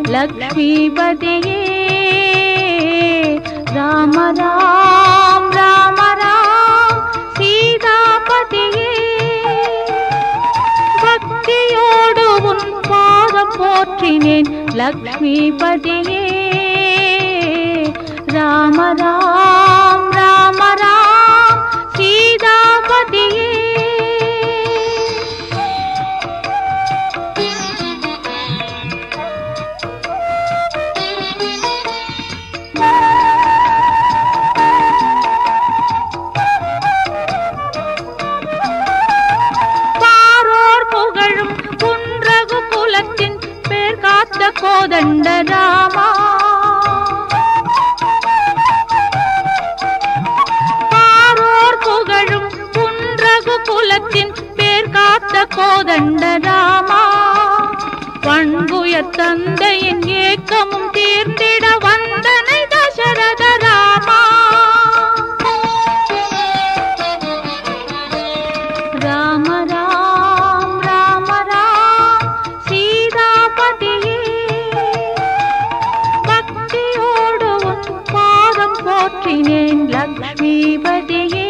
லக்ஷ்மிபதியே ராம ராம் ராம ராம் சீதாபதியே பக்தியோடு உன் பாதம் போற்றினேன் லக்ஷ்மிபதியே ராம ராம் ராம ராம் சீதாபதியே பாரோர் புகழும் குன்றகு குலத்தின் பேர் காத்த கோதண்ட ராமா பாரோர் புகழும் குன்றகு குலத்தின் பேர் காத்த கோதண்ட ராமா பண்புய தந்தையின் ஏக்கமும் தீர்ந்திட வந்தனை தசரத ராமா ராம ராம் ராம ராம் சீதாபதியே பக்தியோடு உன் பாதம் போற்றினேன் லக்ஷ்மிபதியே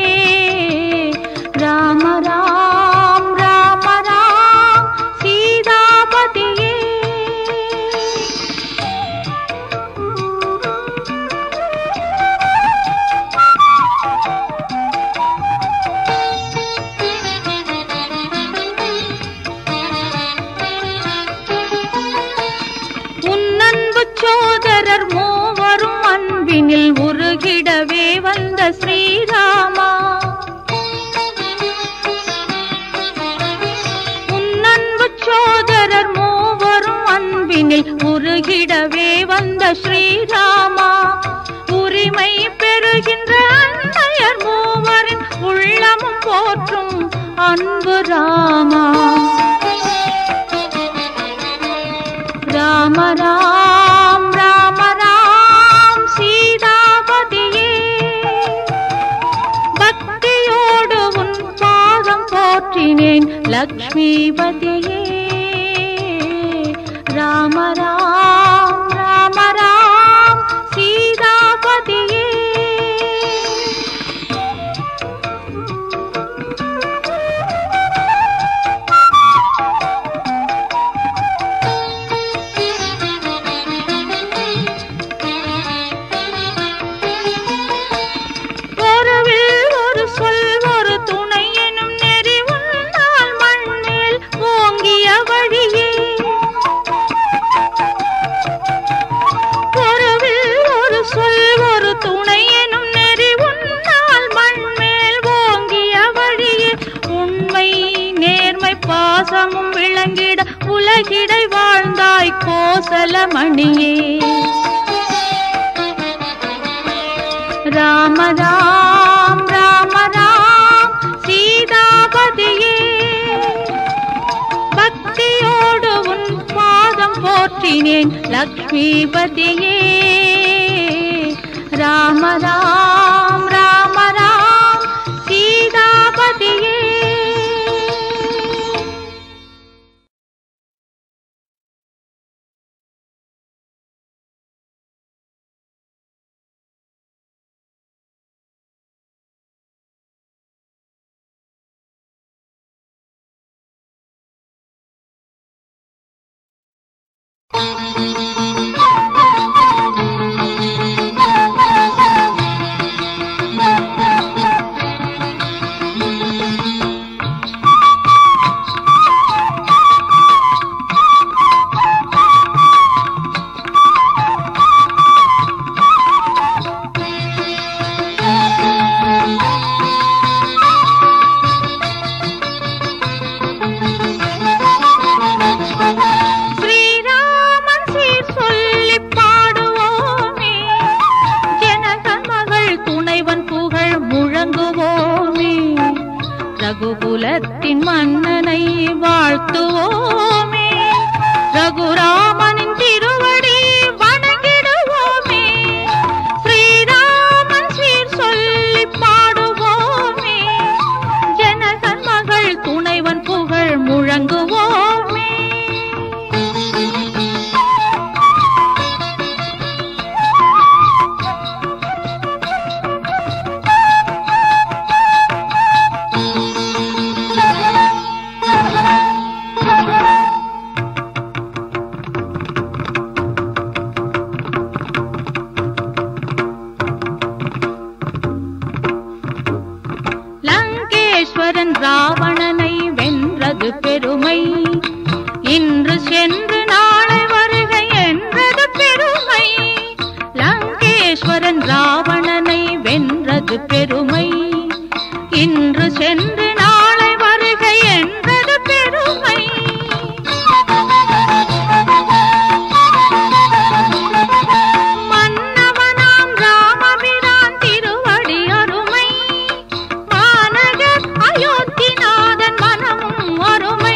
ராம ராம் ராம ராம் சீதாபதியே உன்னன்பு சோதரர் மூவரும் அன்பினில் உருகிடவே வந்த ஸ்ரீராமா உன்னன்பு சோதரர் மூவரும் அன்பினில் உருகிடவே வந்த ஸ்ரீராமா உரிமை பெறுகின்ற அன்னையர் மூவரின் உள்ளமும் போற்றும் அன்பு ராமா ராம ராம் ராம ராம் சீதாபதியே பக்தியோடு உன் பாதம் போற்றினேன் லக்ஷ்மிபதியே ராம ராம் ராம ராம் சீதாபதியே ஒருவில் ஒரு சொல் ஒரு துணை எனும் நெறி உன்னால் மண்ணில் ஓங்கிய வழியே ஒருவில் ஒரு சொல் ஒரு துணை எனும் நெறி உன்னால் மண்மேல் ஓங்கிய வழியே உண்மை நேர்மை பாசமும் விளங்கிட உலகிடை வாழ்ந்தாய் கோசலமணியே ராம ராம் ராம ராம் சீதாபதியே பக்தியோடு உன் பாதம் போற்றினேன் லக்ஷ்மிபதியே ராம ராம் ராம ராம் சீதாபதியே ஸ்ரீராமன் பெருமை இன்று சென்று நாளை வருக என்றது பெருமை லங்கேஸ்வரன் ராவணனை வென்றது பெருமை இன்று சென்று நாளை வருக என்றது பெருமை மன்னவனாம் ராமபிரான் திருவடி அருமை மாநகர் அயோத்திநாதன் மனமும் அருமை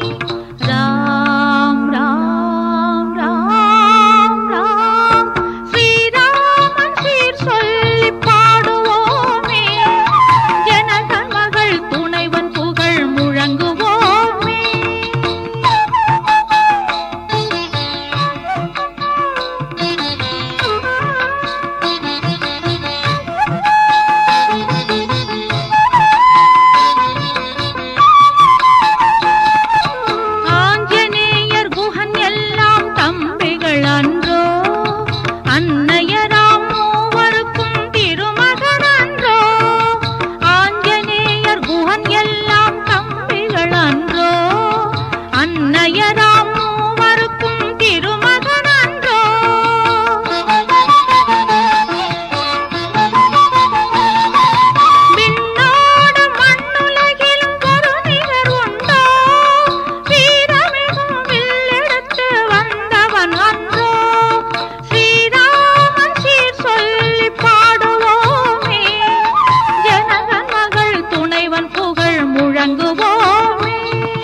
ராம் ராம் ராம் ராம் ஸ்ரீராமன் சீர் சொல்லி பாடுவோமே ஜனகன் மகள் துணைவன் புகழ் முழங்குவோமே ஆஞ்சநேயர் குஹன் எல்லாம் தம்பிகள் அன்றோ அன்னையராம் மூவருக்கும் திருமகன் அன்றோ ஆஞ்சநேயர் குஹன் எல்லாம் தம்பிகள் அன்றோ அன்னையராம் மூவருக்கும் திருமகன் அன்றோ விண்ணோடு மண்ணுலகிலும் ஒரு நிகர் உண்டோ வீரமிகும் வில்லெடுத்து வந்தவன் அன்றோ ஸ்ரீராமன் சீர் சொல்லி பாடுவோமே ஜனகன் மகள் துணைவன் புகழ் முழங்குவோமே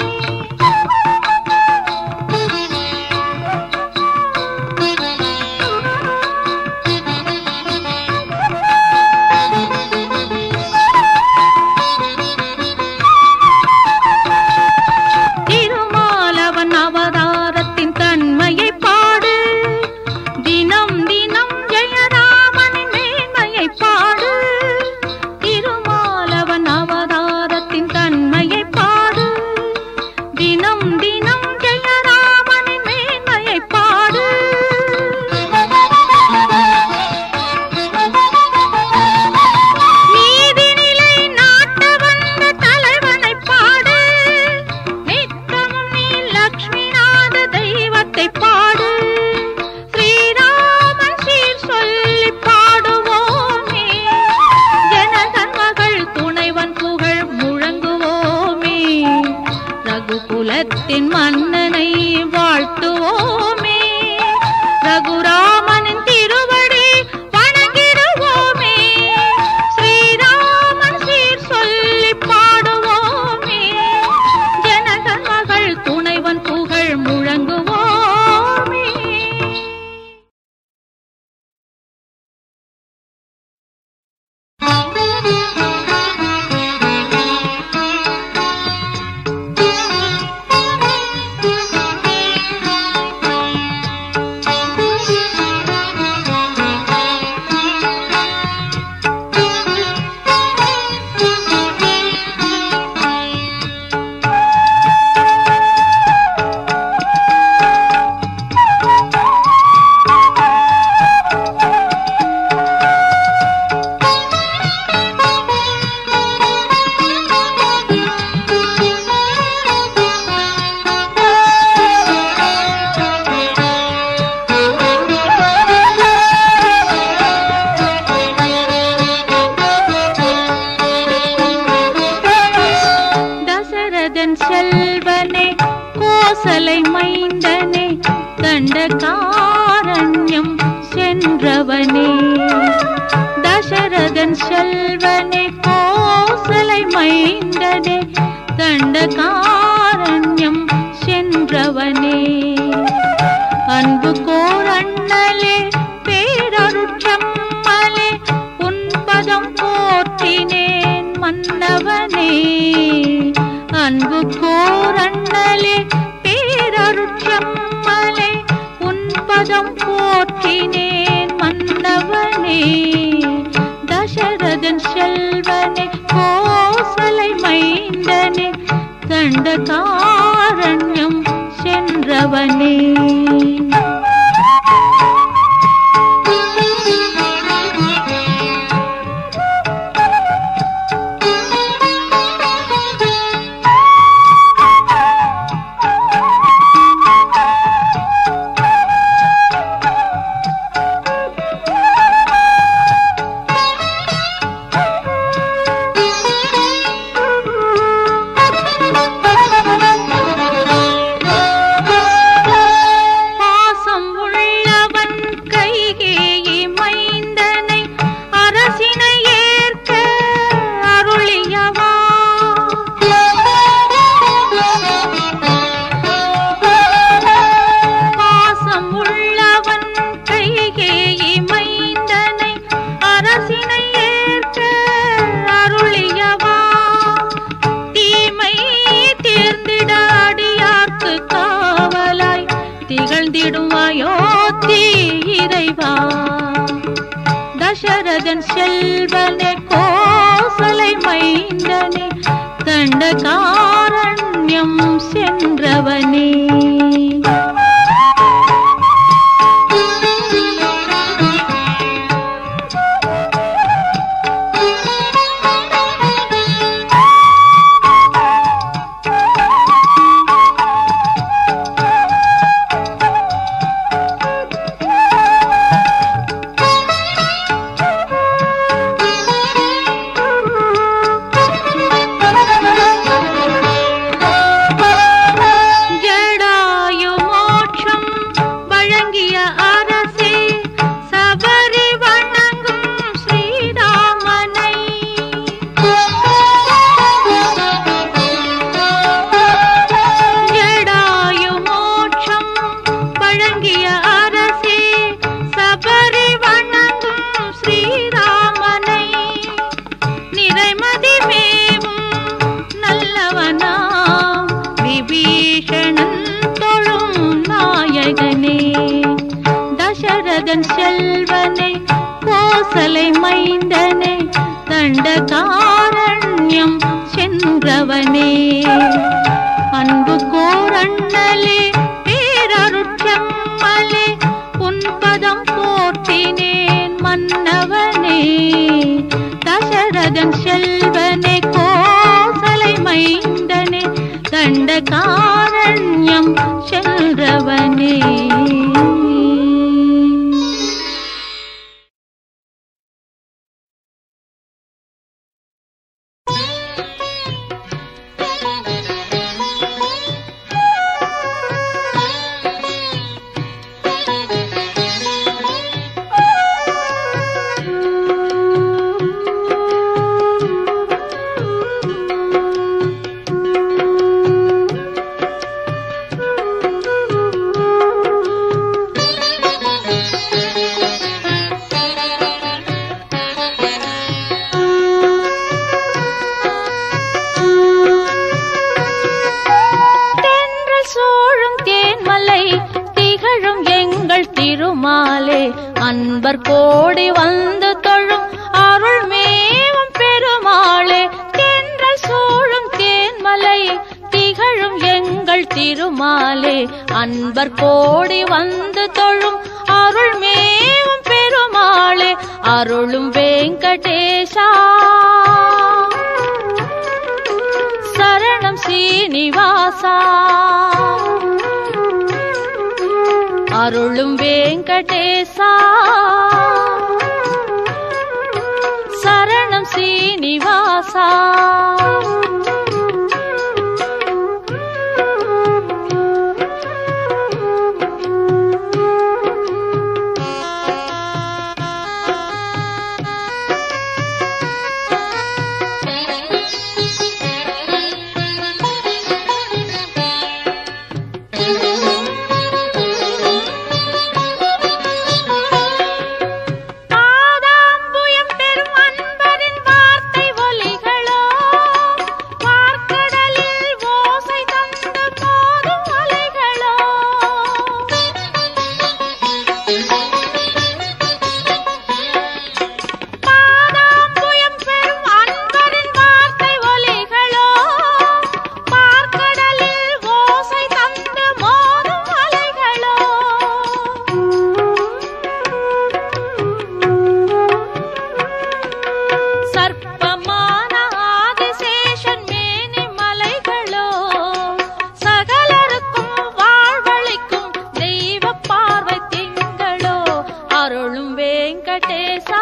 திருமாலவன் அவதாரத்தின் தன்மையை பாடு தினம் தினம் ஜெயராமனின் மேன்மையை பாடு திருமாலவன் அவதாரத்தின் தன்மையை பாடு தினம் தினம் ஜெயராமனின் மேன்மையை பாடு நீதிநிலை நாட்ட வந்த தலைவனை பாடு நித்தமும் நீ லக்ஷ்மிநாத தெய்வத்தை பாடு ஸ்ரீராமன் சீர் சொல்லி பாடுவோமே ஜனகன் மகள் துணைவன் புகழ் முழங்குவோமே ரகுகுலத்தின் மன்னனை வாழ்த்துவோமே ரகுராமனின் திருவடி வணங்கிடுவோமே ஸ்ரீராமன் சீர் சொல்லி பாடுவோமே ஜனகன் மகள் துணைவன் புகழ் முழங்குவோமே தசரதன் செல்வனே கோசலை மைந்தனே தண்டகாரண்யம் சென்றவனே தசரதன் செல்வனே கோசலை மைந்தனே தண்டகாரண்யம் சென்றவனே அன்பு கோரண்ணலே பேரருட்சம்மலே உன்பதம் போற்றினேன் மன்னவனே அன்பு கோரண்ணலே பேரருட்சம்மலே உன்பதம் போற்றினேன் மன்னவனே தசரதன் செல்வனே கோசலை மைந்தனே தண்டகாரண்யம் சென்றவனே கோசலை மைந்தனே தண்டகாரண்யம் சென்றவனே அன்பு கோரண்ணலே பேரருட்சம்மலே உன் பதம் போற்றினேன் மன்னவனே தசரதன் செல்வனே கோசலை மைந்தனே தண்டகாரண்யம் சென்றவனே தென்றல் சூழும் தேன்மலை திகழும் எங்கள் திருமாலே அன்பர் கோடி வந்து தொழும் அருள் மேவும் பெருமாளே தென்றல் சூழும் தேன்மலை திகழும் எங்கள் திருமாலே அன்பர் கோடி வந்து தொழும் அருள் மேவும் பெருமாளே அருளும் வெங்கடேஷா சரணம் சீனிவாசா அருளும் வெங்கடேசா சரணம் சீனிவாசா பாதாம்புயம் பெரும் அன்பரின் வார்த்தை ஒலிகளோ பார்க்கடலில் ஓசை தந்து போதும் அலைகளோ பாதாம்புயம் பெரும் அன்பரின் வார்த்தை ஒலிகளோ பார்க்கடலில் ஓசை தந்து மோதும் அலைகளோ சர்ப்பமான ஆதிசேஷன் மேனி மலைகளோ சகலருக்கும் வாழ்வளிக்கும் தெய்வ பார்வை திங்களோ அருளும் வெங்கடேசா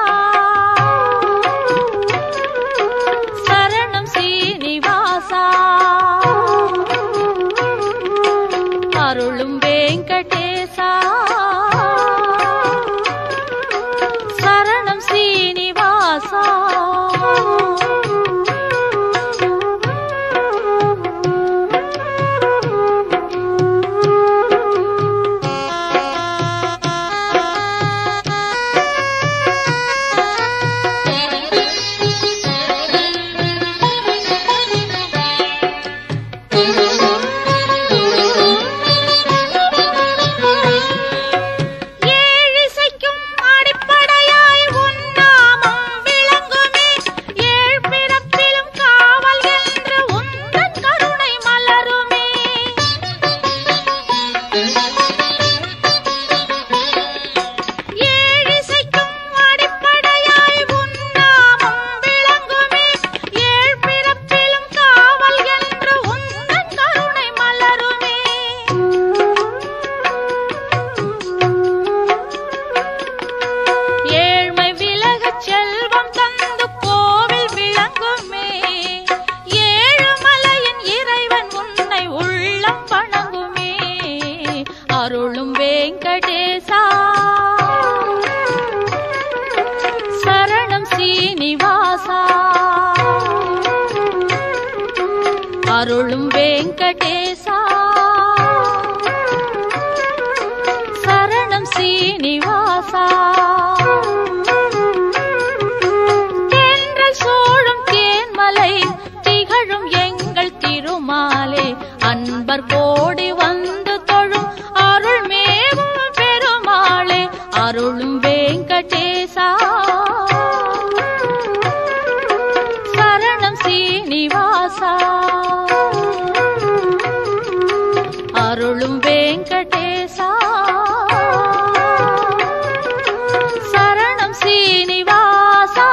சரணம் சீனிவாசா அருளும் வெங்கடேசா சரணம் சீனிவாசா ஏழிசைக்கும் அடிப்படையாய் உன் நாமம் விளங்குமே ஏழ் பிறப்பிலும் காவல் என்று உந்தன் கருணை மலருமே ஏழிசைக்கும் அடிப்படையாய் உன் நாமம் விளங்குமே ஏழ் பிறப்பிலும் காவல் என்று உந்தன் கருணை மலருமே ஏழ்மை விலகச் செல்வம் தந்து கோவில் விளங்குமே ஏழுமலையின் இறைவன் உன்னை உள்ளம் வணங்குமே அருளும் வெங்கடேசா சரணம் சீனிவாசா அருளும் வெங்கடேசா சரணம் சீனிவாசா தென்றல் சோழும் தேன்மலை திகழும் எங்கள் திருமாலே அன்பர் கோடி வந்து தொழும் அருள் மேவும் பெருமாளே அருளும் வெங்கடேசா ஸ்ரீனிவாசா அருளும் வெங்கடேசா சரணம் ஸ்ரீனிவாசா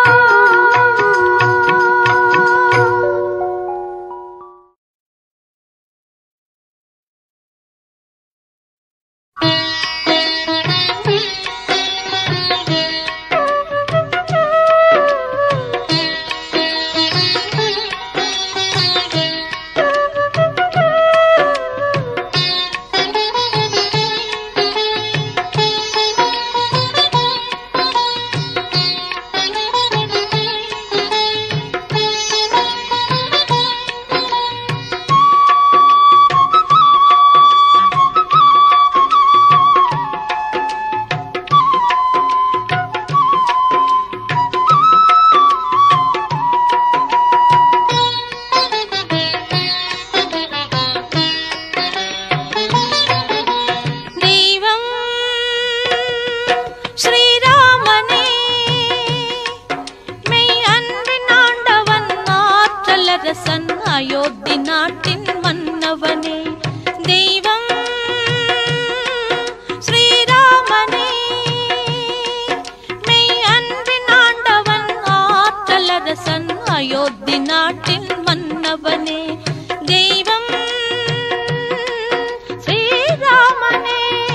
தெய்வம் ஸ்ரீராமனே மெய் அன்பின் ஆண்டவன் ஆற்றலரசன் அயோத்தி நாட்டின் மன்னவனே தெய்வம் ஸ்ரீராமனே மெய் அன்பின் ஆண்டவன் ஆற்றலரசன் அயோத்தி நாட்டின் மன்னவனே தெய்வம் ஸ்ரீராமனே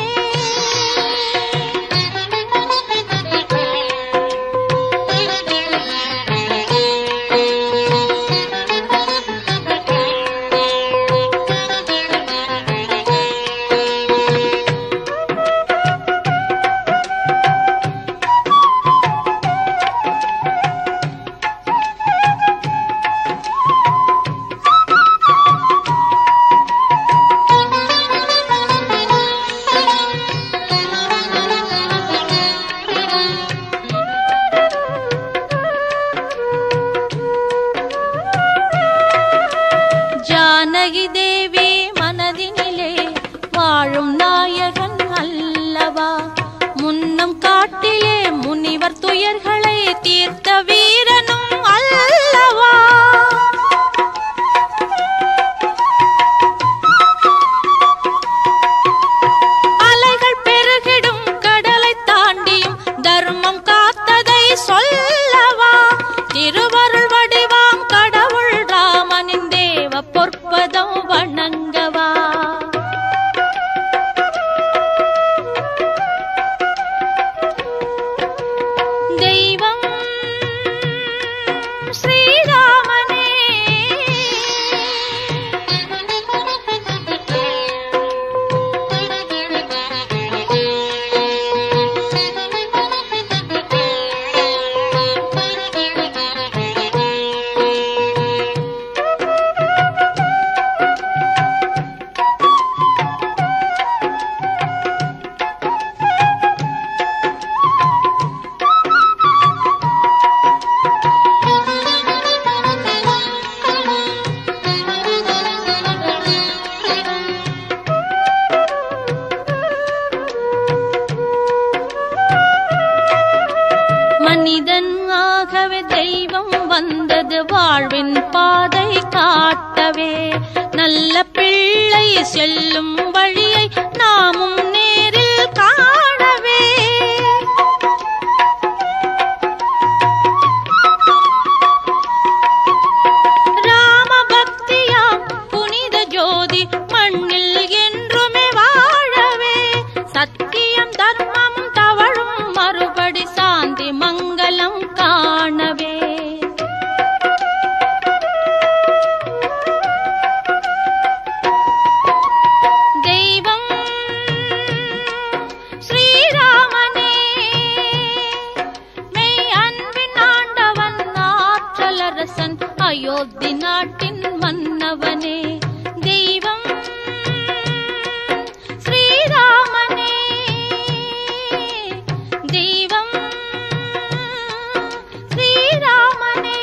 ஜானகி தேவி மனதினிலே வாழும் நாயகன் அல்லவா முன்னம் காட்டிலே முனிவர் துயர்களை தீர்த்த வீரனும் அல்லவா அலைகள் பெருகிடும் கடலை தாண்டியும் தர்மம் காத்ததை சொல்லவா திருவருள் வடிவாம் கடவுள் ராமனின் தேவ பொற்பதம் வணங்கவா தெய்வம் ஸ்ரீராமனே மனிதன் ஆகவே தெய்வம் வந்தது வாழ்வின் பாதை காட்டவே நல்ல பிள்ளை செல்லும் வழியை நாமும் நேரில் காணவே ராம பக்தியாம் புனித ஜோதி மண்ணில் என்றுமே வாழவே சத்தியம் தர்மம் தவழும் மறுபடி சாந்தி மங்களம் காணவே தெய்வம் ஸ்ரீராமனே மெய் அன்பின் ஆண்டவன் ஆற்றலரசன் அயோத்தி நாட்டின் மன்னவனே தெய்வம் ஸ்ரீராமனே தெய்வம் ஸ்ரீராமனே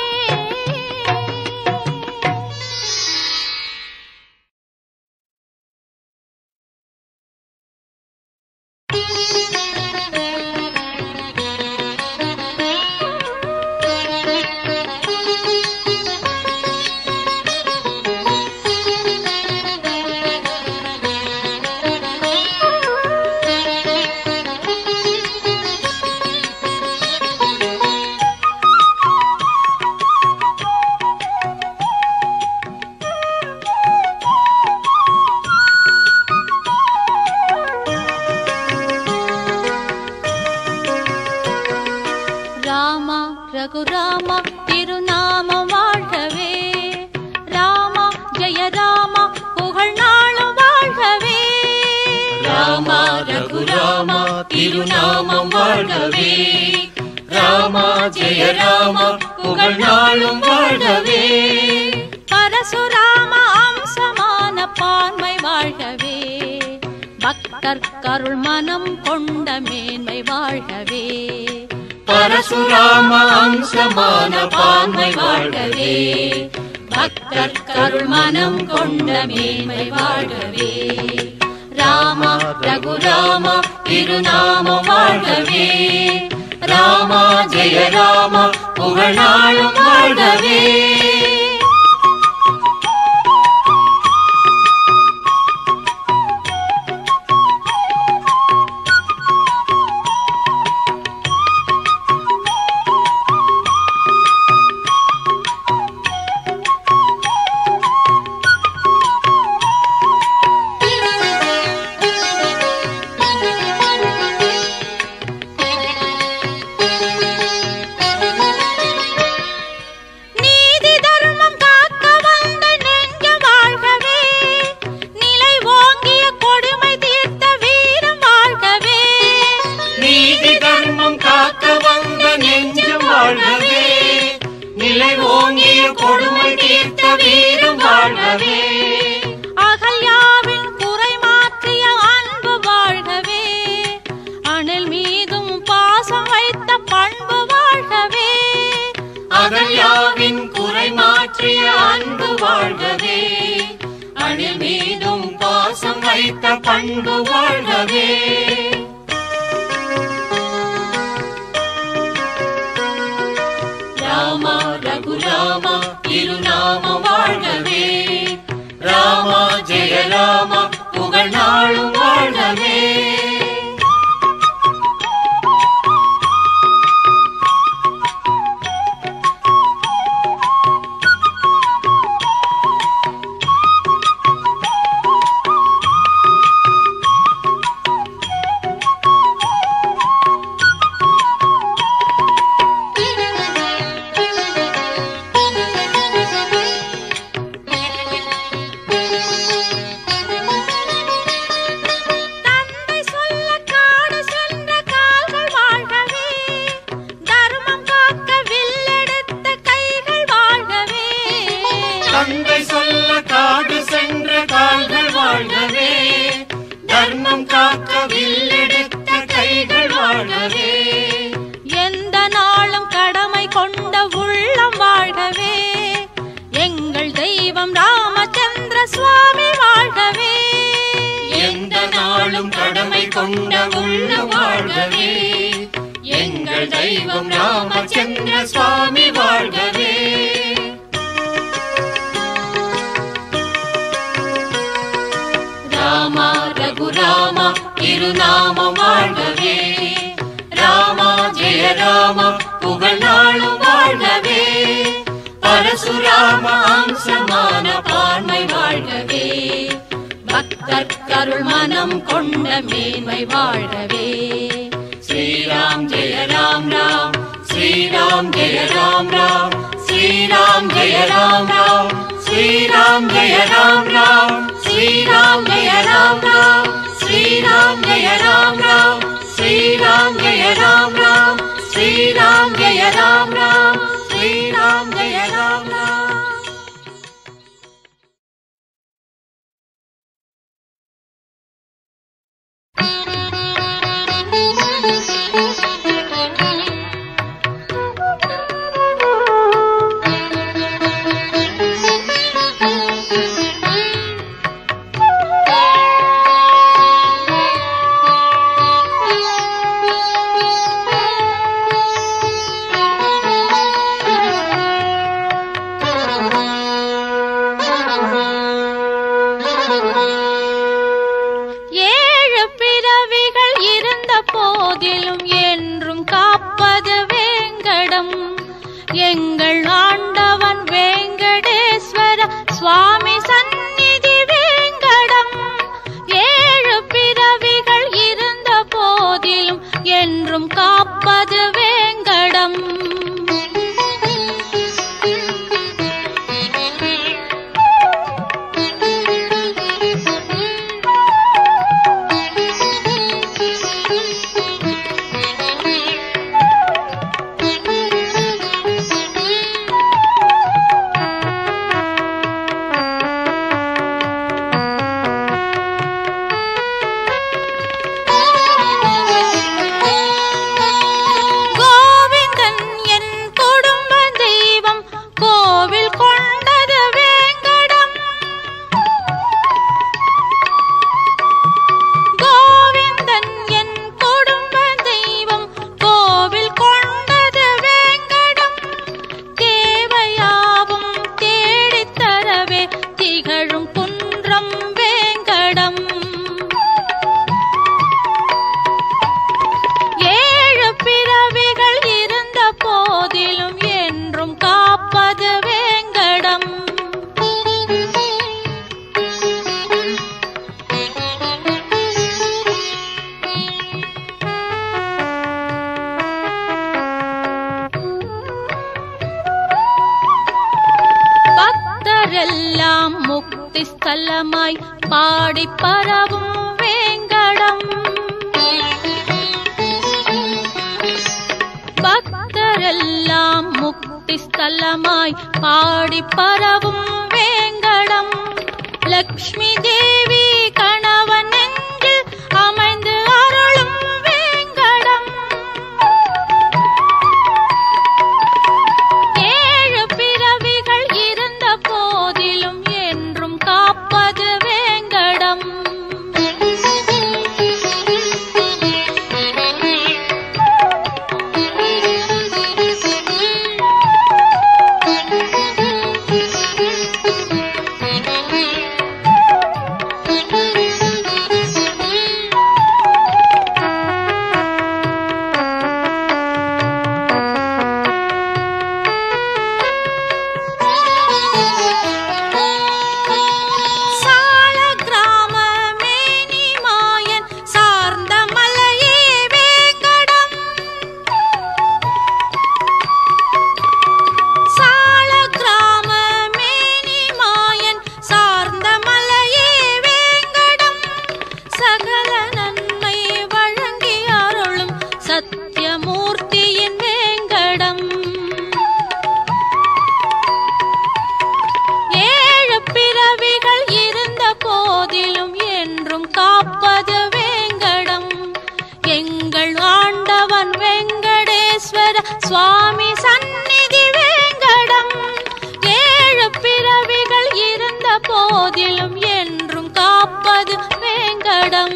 திருநாமம் வாழ்கவே ராமா ஜெய ராமா புகழ் நாளும் வாழ்கவே ராமா ரகுராமா திருநாமம் வாழ்கவே ராமா ஜெய ராமா புகழ் நாளும் வாழ்கவே பரசுராம அம்சமான பான்மை வாழ்கவே பக்தர் கருள் மனம் கொண்ட மேன்மை வாழ்கவே பரசுராம அம்சமான பான்மை வாழ்கவே பக்தர் கருள் மனம் கொண்ட மேன்மை வாழ்கவே ராமா ரகுராமா திருநாமம் வாழ்கவே ராமா ஜெய ராமா புகழ் நாளும் வாழ்கவே நீதி தர்மம் காக்க வந்த நெஞ்ச வாழ்கவே நிலை ஓங்கிய கொடுமை தீர்த்த வீரம் வாழ்கவே நீதி தர்மம் காக்க வந்த நெஞ்சம் வாழ்கவே நிலை ஓங்கிய கொடுமை தீர்த்த வீரம் வாழ்கவே அகல்யாவின் குறை மாற்றிய அன்பு வாழ்கவே அணில் மீதும் பாசம் வைத்த பண்பு வாழ்கவே அகல்யாவின் குறை மாற்றிய அன்பு வாழ்கவே அணில் மீதும் பாசம் வைத்த பண்பு வாழ்கவே ராமா ரகுராமா திருநாமம் வாழ்கவே ராமா ஜெய ராமா புகழ் நாளும் வாழ்கவே தந்தை சொல்ல காடு சென்ற கால்கள் வாழ்கவே தர்மம் காக்க வில்லெடுத்த கைகள் வாழ்கவே தந்தை சொல்ல காடு சென்ற கால்கள் வாழ்கவே தர்மம் காக்க வில்லெடுத்த கைகள் வாழ்கவே எந்த நாளும் கடமை கொண்ட உள்ளம் வாழ்கவே எங்கள் தெய்வம் ராமச்சந்திர சுவாமி வாழ்கவே எந்த நாளும் கடமை கொண்ட உள்ள வாழ்கவே எங்கள் தெய்வம் ராமச்சந்திர சுவாமி வாழ்கவே ராமா ரகுராமா திருநாமம் வாழ்கவே ராமா ஜெய ராமா புகழ் நாளும் வாழ்கவே பரசுராம அம்சமான பான்மை வாழ்கவே பக்தர் கருள் மனம் கொண்ட மேன்மை வாழ்கவே ஸ்ரீராம் ஜெய ராம் ராம் ஸ்ரீராம் ஜெய ராம் ராம் ஸ்ரீராம் ஜெய ராம் ராம் ஸ்ரீராம் ஜெய ராம் ராம் ஸ்ரீராம் ஜெய ராம் ராம் ஸ்ரீராம் ஜெய ராம் ராம் ஸ்ரீராம் ஜெய ராம் ராம் ஸ்ரீராம் ஜெய ராம் ராம் ஸ்ரீராம் ஜெய ராம் ராம் ஏழு பிறவிகள் இருந்த போதிலும் என்றும் காப்பது வேங்கடம் எங்கள் ஆண்டவன் வேங்கடேஸ்வர சுவாமி சந்நிதி வேங்கடம் ஏழு பிறவிகள் இருந்த போதிலும் என்றும் காப்பது வேங்கடம் காப்பது வேங்கடம் பக்தரெல்லாம் முக்தி ஸ்தலமாய் பாடி பரவும் வேங்கடம் பக்தரெல்லாம் முக்தி ஸ்தலமாய் பாடி பரவும் வேங்கடம் லக்ஷ்மி தேவி கணவன் நெஞ்சில் அமைந்து அருளும் வேங்கடம் ஏழு பிறவிகள் இருந்த போதிலும் என்றும் காப்பது வேங்கடம் சால கிராம மேனி மாயன் சார்ந்த மலையே வேங்கடம் சால கிராம மேனி மாயன் சார்ந்த மலையே வேங்கடம் சகல நன்மை வழங்கி அருளும் சத்தியமூர்த்தியின் வேங்கடம் ஏழு பிறவிகள் இருந்த போதிலும் என்றும் காப்பது வேங்கடம் எங்கள் ஆண்டவன் வெங்கடேஸ்வர சுவாமி சந்நிதி வேங்கடம் ஏழு பிறவிகள் இருந்த போதிலும் என்றும் காப்பது வேங்கடம்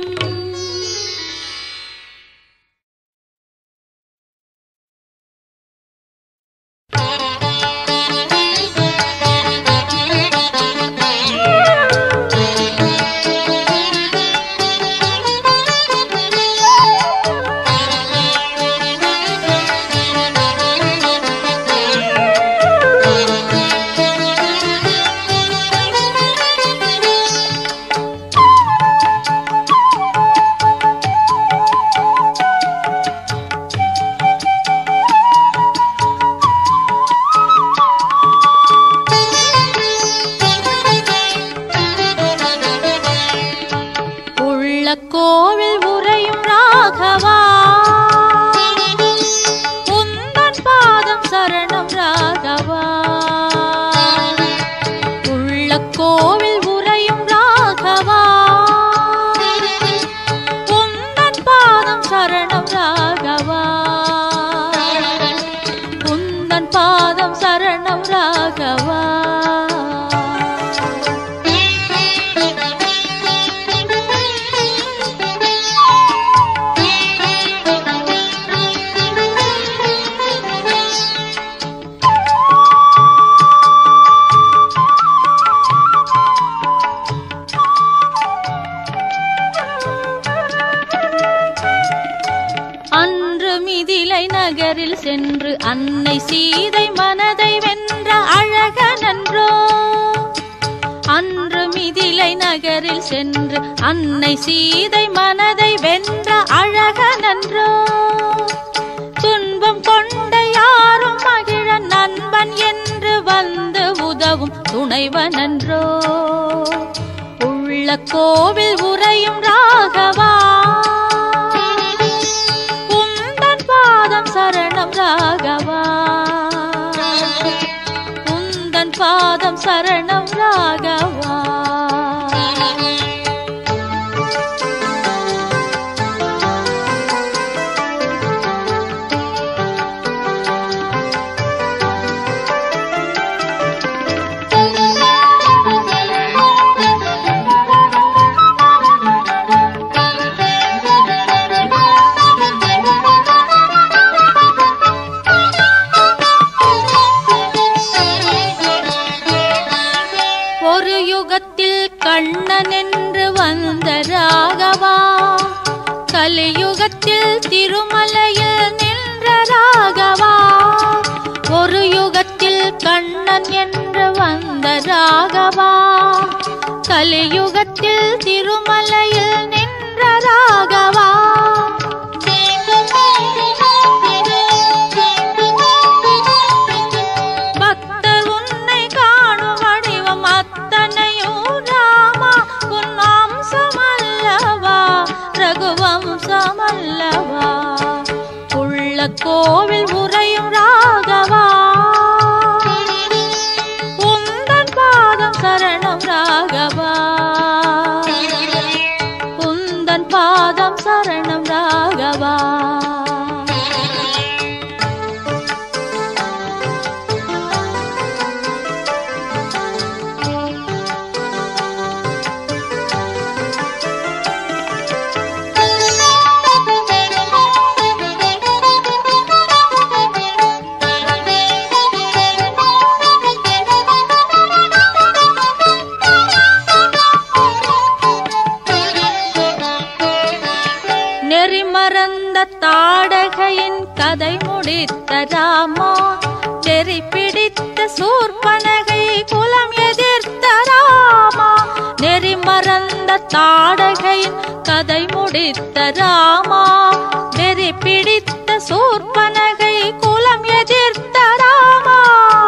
உள்ள கோவில் உறையும் ராகவா உந்தன் பாதம் சரணம் ராகவா உள்ள கோவில் உறையும் ராகவா உந்தன் பாதம் சரணம் ராகவா உந்தன் பாதம் சரணம் ராகவா அன்று மிதிலை நகரில் சென்று அன்னை சீதை மனதை வென்ற அழகனன்றோ அன்று மிதிலை நகரில் சென்று அன்னை சீதை மனதை வென்ற அழகனன்றோ துன்பம் கொண்ட யாரும் மகிழ நண்பன் என்று வந்து உதவும் துணைவனன்றோ உள்ள கோவில் உறையும் ராகவா உந்தன் பாதம் சரணம் ராகவா உந்தன் பாதம் சரணம் ராகவா ஒரு யுகத்தில் கண்ணன் என்று வந்த ராகவா கலியுகத்தில் திருமலையில் நின்ற ராகவா ஒரு யுகத்தில் கண்ணன் என்று வந்த ராகவா கலியுகத்தில் திருமலையில் நின்ற ராகவா பக்தர் உன்னை காணும் வடிவம் அத்தனையும் ராமா உன் அம்சமல்லவா ரகுவம்சமல்லவா உள்ள கோவில் உறையும் ராகவா உந்தன் பாதம் சரணம் ராகவா உந்தன் பாதம் சரணம் ராகவா நெறிமறந்த தாடகையின் கதை முடித்த ராமா நெறி பிடித்த சூர்பனகை குலம் எதிர்த்த ராமா நெறிமறந்த தாடகையின் கதை முடித்த ராமா நெறி பிடித்த சூர்பனகை குலம் எதிர்த்த ராமா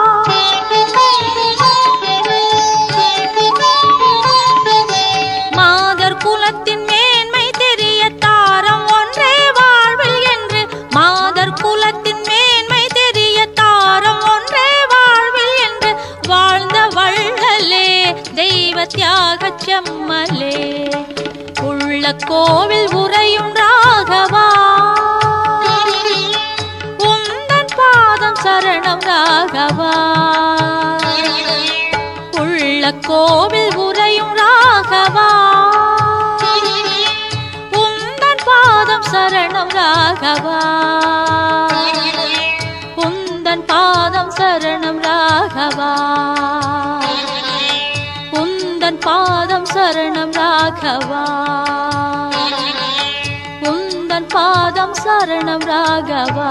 மாதர் குலத்தின் மேன்மை தெரிய தாரம் ஒன்றே வாழ்வில் என்று மாதர் குலத்தின் மேன்மை தெரிய தாரம் ஒன்றே வாழ்வில் என்று வாழ்ந்த வள்ளலே தெய்வ தியாக செம்மலே உள்ள கோவில் உறையும் ராகவா உந்தன் பாதம் சரணம் ராகவா உள்ள கோவில் உறையும் ராகவா உந்தன் பாதம் சரணம் ராகவா உந்தன் பாதம் சரணம் ராகவா உந்தன் பாதம் சரணம் ராகவா உந்தன் பாதம் சரணம் ராகவா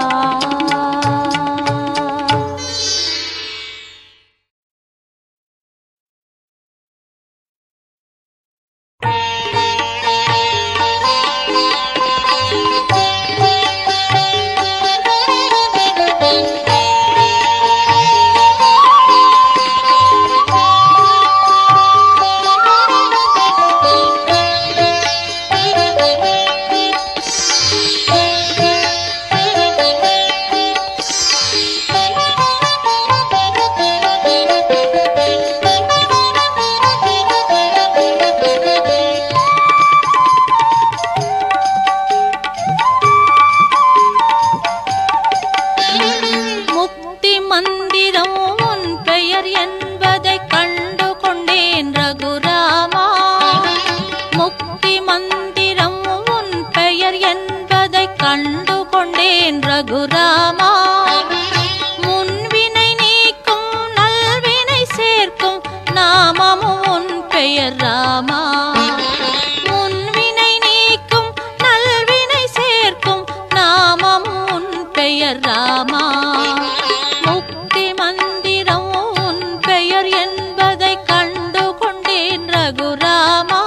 முக்தி மந்திரம் உன் பெயர் என்பதை கண்டு கொண்டேன் ரகுராமா முக்தி மந்திரம் உன் பெயர் என்பதை கண்டு கொண்டேன் ரகுராமா முன்வினை நீக்கும் நல்வினை சேர்க்கும் நாமமும் உன் பெயர் ராமா முன்வினை நீக்கும் நல்வினை சேர்க்கும் நாமம் உன் பெயர் ராமா முக்தி மந்திரம் உன் பெயர் என்பதை கண்டு கொண்டேன் ரகுராமா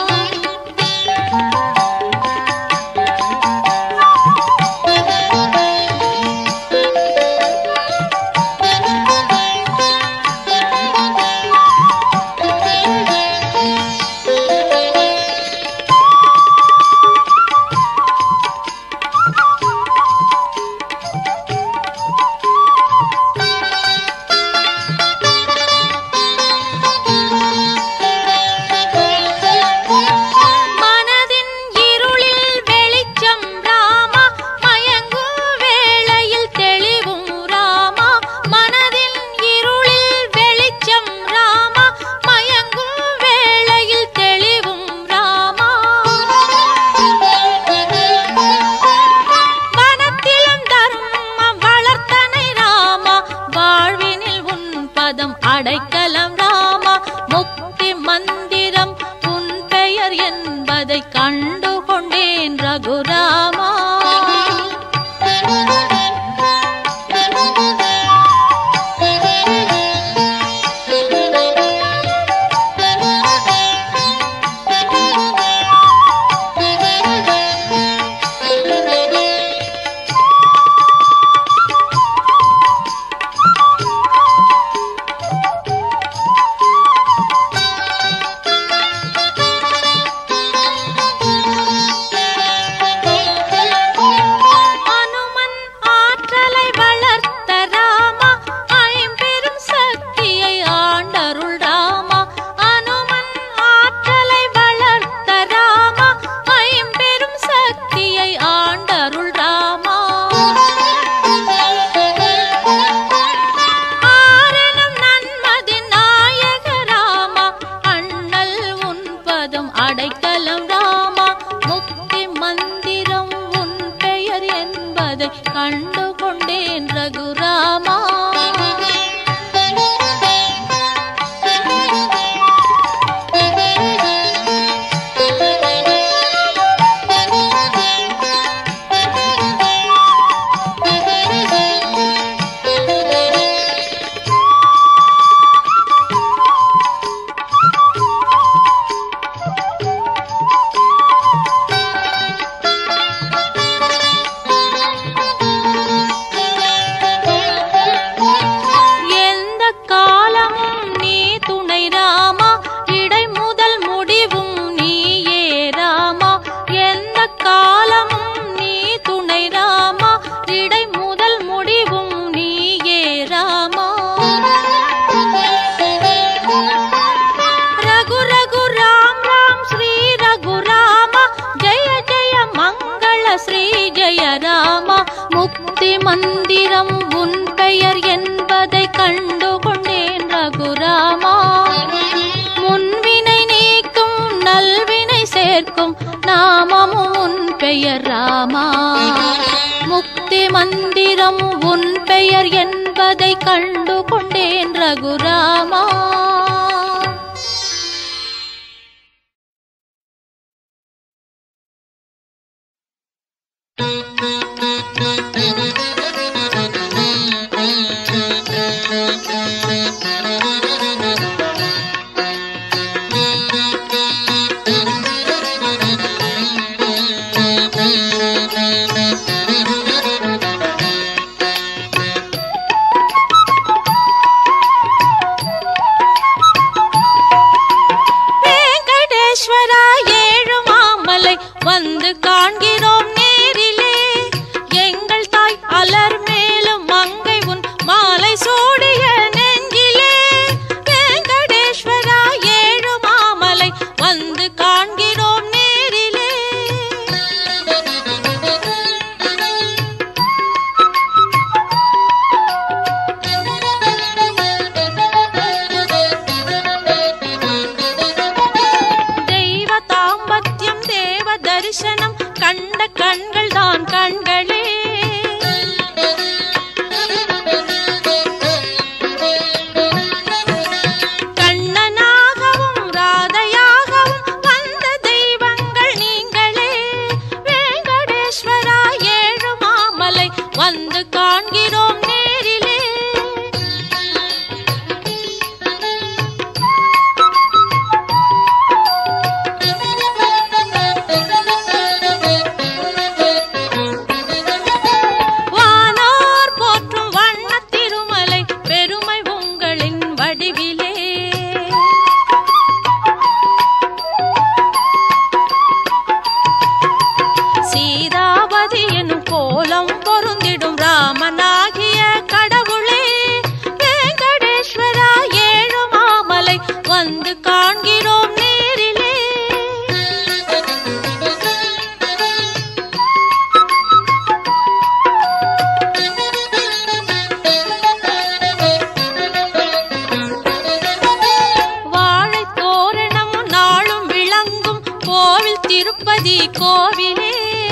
மனதின் இருளில் வெளிச்சம் ராமா மயங்கும் வேளையில் தெளிவும் ராமா மனதின் இருளில் வெளிச்சம் ராமா மயங்கும் வேளையில் தெளிவும் ராமா வனத்திலும் தர்மம் வளர்த்தனை ராமா வாழ்வினில் உன் பதம் அடைக்கலம் ராமா முக்தி மந்திரம் உன் பெயர் என்பதை கண்டு கொண்டேன் ரகுராமா மந்திரம் உன் பெயர் என்பதை கண்டு கொண்டேன் ரகுராமா முன்வினை நீக்கும் நல்வினை சேர்க்கும் நாமமும் உன் பெயர் ராமா முக்தி மந்திரம் உன் பெயர் என்பதை கண்டு கொண்டேன் ரகுராமா வெங்கடேஸ்வரா ஏழு மாமலை வந்து காண்கிறோம் நேரிலே எங்கள் தாய் அலர் மேலும் மங்கை உன் மாலை சூடிய நெஞ்சிலே வெங்கடேஸ்வரா ஏழு மாமலை வந்து காண்கிறோம் நேரிலே தெய்வ தாம்பத்தியம் தேவ தரிசனம் கண்ட கண்கள் தான் கண்களே கண்ணனாகவும் ராதையாகவும் வந்த தெய்வங்கள் நீங்களே வெங்கடேஸ்வரா ஏழு மாமலை வந்து காண்கிறோம் நேரிலே வானோர் போற்றும் வண்ணத் திருமலை பெருமை உங்களின் வடிவிலே சீதாபதி எனும் கோலம் பொருந்திடும் ராமனாகிய கடவுளே வெங்கடேஸ்வரா ஏழு மாமலை வந்து காண்கிறோம் நேரிலே வாழைத் தோரணமும் நாளும் விளங்கும் கோவில் திருப்பதி கோவிலே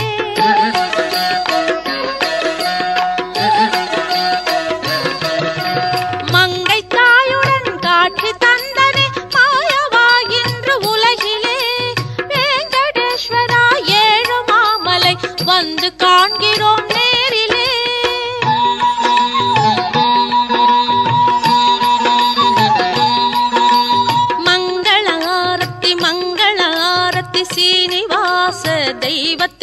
மங்கை தாயுடன் காட்சி தந்தனே மாயவாயின்று உலகிலே வெங்கடேஸ்வரா ஏழு மாமலை வந்து காண்கிறோம் நேரிலே மங்கள ஆரத்தி மங்கள ஆரத்தி சீனிவாச தெய்வ